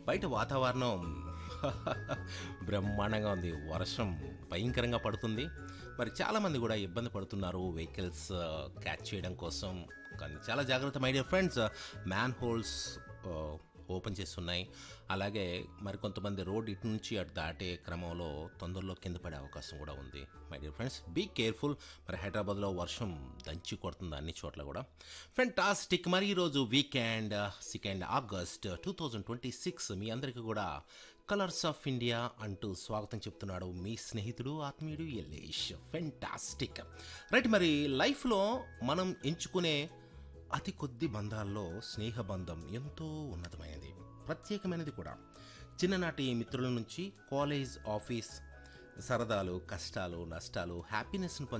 బయట వాతావరణం బ్రహ్మాండంగా ఉంది వర్షం భయంకరంగా పడుతుంది మరి చాలామంది కూడా ఇబ్బంది పడుతున్నారు వెహికల్స్ క్యాచ్ చేయడం కోసం కానీ చాలా జాగ్రత్త my dear friends manholes open చేస్తున్నాయి అలాగే మరి కొంతమంది రోడ్ ఇటు నుంచి అటు దాటే క్రమంలో తొందరలో కింద పడే అవకాశం కూడా ఉంది my dear friends be careful మరి హైదరాబాద్లో వర్షం దంచి కొడుతుంది అన్ని చోట్ల కూడా ఫెంటాస్టిక్ మరి ఈరోజు weekend second August two thousand twenty six మీ అందరికీ కూడా కలర్స్ ఆఫ్ ఇండియా అంటూ స్వాగతం చెప్తున్నాడు మీ స్నేహితుడు ఆత్మీయుడు యలేష్ ఫెంటాస్టిక్ రైట్ మరి లైఫ్లో మనం ఎంచుకునే అతి కొద్ది బంధాల్లో స్నేహబంధం ఎంతో ఉన్నతమైనది ప్రత్యేకమైనది కూడా చిన్ననాటి మిత్రుల నుంచి కాలేజ్ ఆఫీస్ సరదాలు కష్టాలు నష్టాలు హ్యాపీనెస్ను